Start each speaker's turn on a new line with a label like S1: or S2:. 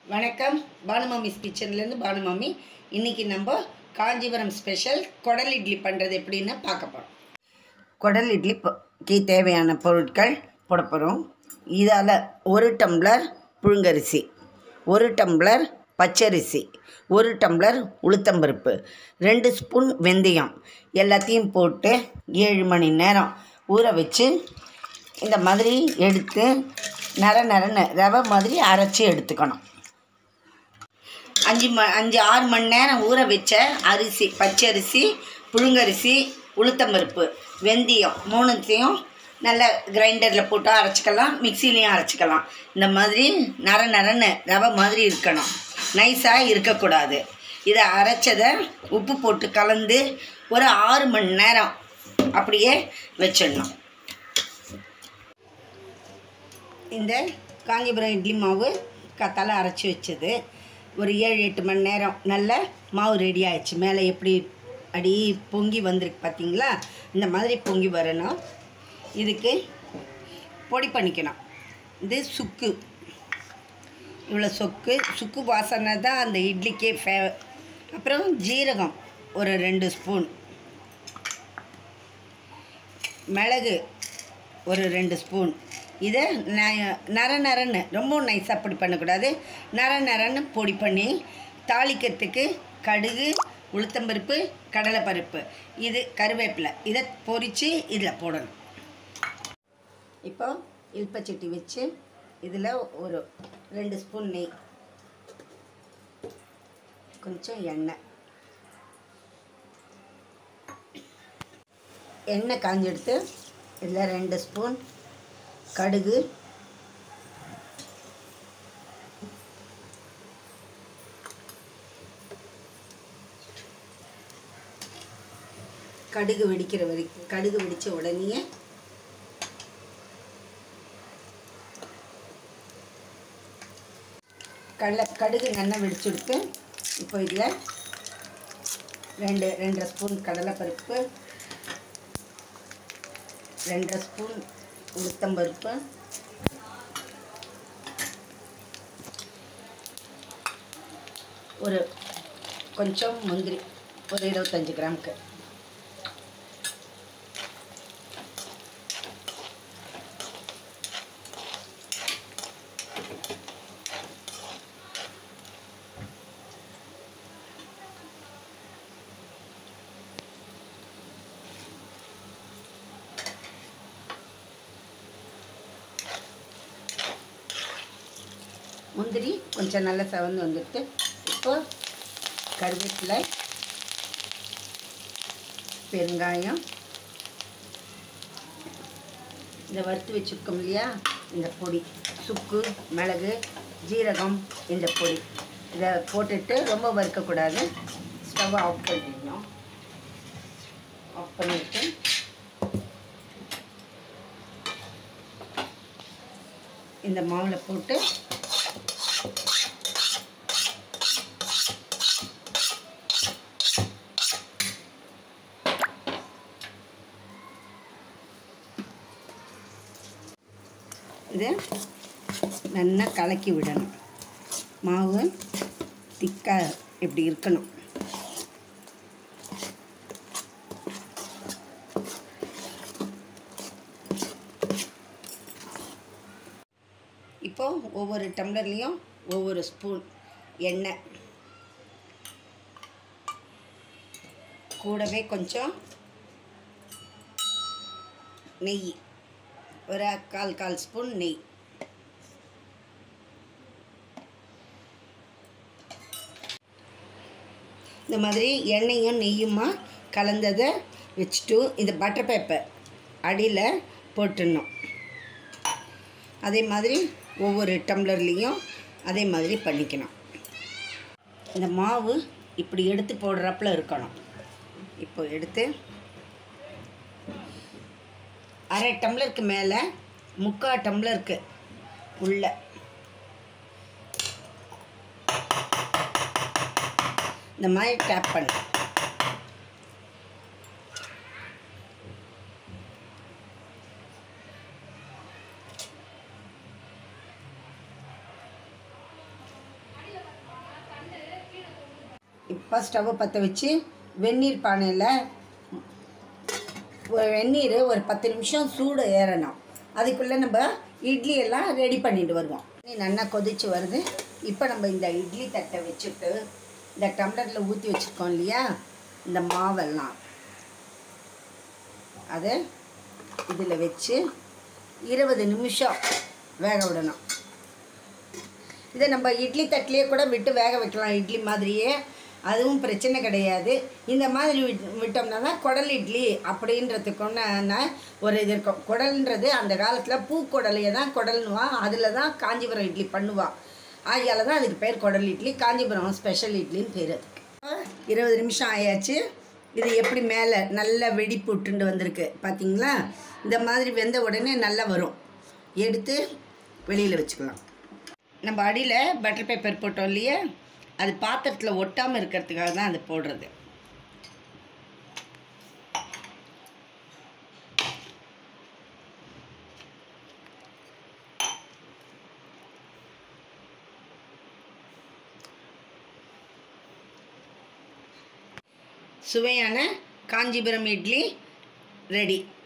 S1: வணக்கம் பானுமாமிஸ் கிச்சன்லேருந்து பானுமாமி இன்றைக்கி நம்ம காஞ்சிபுரம் ஸ்பெஷல் குடல் இட்லி பண்ணுறது எப்படின்னு பார்க்க போகிறோம் குடல் இட்லிக்கு தேவையான பொருட்கள் போட போகிறோம் இதால் ஒரு டம்ளர் புழுங்கரிசி ஒரு டம்ளர் பச்சரிசி ஒரு டம்ளர் உளுத்தம்பருப்பு ரெண்டு ஸ்பூன் வெந்தயம் எல்லாத்தையும் போட்டு ஏழு மணி நேரம் ஊற வச்சு இந்த மாதிரி எடுத்து நர நரன்னு ரவை மாதிரி அரைச்சி எடுத்துக்கணும் அஞ்சு ம அஞ்சு ஆறு மணி நேரம் ஊற வச்ச அரிசி பச்சரிசி புழுங்கரிசி உளுத்தம்பருப்பு வெந்தயம் மூணுத்தையும் நல்ல கிரைண்டரில் போட்டு அரைச்சிக்கலாம் மிக்சிலையும் அரைச்சிக்கலாம் இந்த மாதிரி நர நரன்னு ரவை மாதிரி இருக்கணும் நைஸாக இருக்கக்கூடாது இதை அரைச்சதை உப்பு போட்டு கலந்து ஒரு ஆறு மணி நேரம் அப்படியே வச்சிடணும் இந்த காஞ்சிபுரம் இட்லி மாவு கத்தால அரைச்சி வச்சது ஒரு ஏழு எட்டு மணி நேரம் நல்ல மாவு ரெடி ஆயிடுச்சு மேலே எப்படி அடி பொங்கி வந்திருக்கு பார்த்தீங்களா இந்த மாதிரி பொங்கி வரணும் இதுக்கு பொடி பண்ணிக்கணும் இது சுக்கு இவ்வளோ சொக்கு சுக்கு வாசனை தான் அந்த இட்லிக்கே ஃபே அப்புறம் ஜீரகம் ஒரு ரெண்டு ஸ்பூன் மிளகு ஒரு ரெண்டு ஸ்பூன் இதை ந நர நரன்னு ரொம்ப நைஸாக பொடி பண்ணக்கூடாது நர நரன்னு பொடி பண்ணி தாளிக்கிறதுக்கு கடுகு உளுத்தம்பருப்பு கடலைப்பருப்பு இது கருவேப்பிலை இதை பொரித்து இதில் போடணும் இப்போ இல்பச்சட்டி வச்சு இதில் ஒரு ரெண்டு ஸ்பூன் நெய் கொஞ்சம் எண்ணெய் எண்ணெய் காஞ்செடுத்து இதில் ரெண்டு ஸ்பூன் கடுகு கடுகு வெடிக்கிற வரைக்கும் கடுகு வெடித்த உடனே கடலை கடுகு நல்லா வெடிச்சுடுத்து இப்போ இதில் ரெண்டு ரெண்டரை ஸ்பூன் கடலைப்பருப்பு ரெண்டரை ஸ்பூன் உளுத்தம்பருப்பு ஒரு கொஞ்சம் முந்திரி ஒரு இருபத்தஞ்சி கிராமுக்கு முந்திரி கொஞ்சம் நல்லா செவந்து வந்துட்டு இப்போ கருவேப்பிலை பெருங்காயம் இந்த வறுத்து வச்சுருக்கோம் இல்லையா இந்த பொடி சுக்கு மிளகு ஜீரகம் இந்த பொடி இதை போட்டுட்டு ரொம்ப வறுக்கக்கூடாது ஸ்டவ் ஆஃப் பண்ணிடணும் ஆஃப் பண்ணிவிட்டு இந்த மாவில் போட்டு இதை நல்லா கலக்கி விடணும் மாவு திக்காக இப்படி இருக்கணும் இப்போ ஒவ்வொரு டம்ளர்லேயும் ஒவ்வொரு ஸ்பூன் எண்ணெய் கூடவே கொஞ்சம் நெய் ஒரு கால் கால் ஸ்பூன் நெய் இந்த மாதிரி எண்ணெயும் நெய்யுமா கலந்ததை வச்சுட்டு இந்த பட்டர் பேப்பர் அடியில் போட்டுடணும் அதே மாதிரி ஒவ்வொரு டம்ளர்லேயும் அதே மாதிரி பண்ணிக்கணும் இந்த மாவு இப்படி எடுத்து போடுறப்பில் இருக்கணும் இப்போ எடுத்து அரை டம்ளருக்கு மேலே முக்கால் டம்ளருக்கு உள்ள இந்த மாதிரி டேப் பண்ணு இப்போ ஸ்டவ்வை பற்ற வச்சு வெந்நீர் பானையில் ஒரு வெந்நீர் ஒரு பத்து நிமிஷம் சூடு ஏறணும் அதுக்குள்ளே நம்ம இட்லி எல்லாம் ரெடி பண்ணிட்டு வருவோம் தண்ணி நல்லா கொதிச்சு வருது இப்போ நம்ம இந்த இட்லி தட்டை வச்சுட்டு இந்த டம்ளரில் ஊற்றி வச்சுருக்கோம் இல்லையா இந்த மாவெல்லாம் அதை இதில் வச்சு இருபது நிமிஷம் வேக விடணும் இதை நம்ம இட்லி தட்டிலே கூட விட்டு வேக வைக்கலாம் இட்லி மாதிரியே அதுவும் பிரச்சனை கிடையாது இந்த மாதிரி விட் விட்டோம்னா தான் குடல் இட்லி அப்படின்றதுக்குன்னு ஒரு இது இருக்கும் குடல்ன்றது அந்த காலத்தில் பூக்குடலையை தான் குடல்னுவான் அதில் தான் காஞ்சிபுரம் இட்லி பண்ணுவாள் ஆகையால் தான் அதுக்கு பேர் குடல் இட்லி காஞ்சிபுரம் ஸ்பெஷல் இட்லின்னு பேர் அதுக்கு இருபது நிமிஷம் ஆயாச்சு இது எப்படி மேலே நல்லா வெடிப்பு விட்டுண்டு வந்திருக்கு பார்த்தீங்களா இந்த மாதிரி வெந்த உடனே நல்லா வரும் எடுத்து வெளியில் வச்சுக்கலாம் நம்ம அடியில் பட்டர் பேப்பர் போட்டோம் இல்லையா அது பாத்திரத்தில் ஒட்டாமல் இருக்கிறதுக்காக தான் அது போடுறது சுவையான காஞ்சிபுரம் இட்லி ரெடி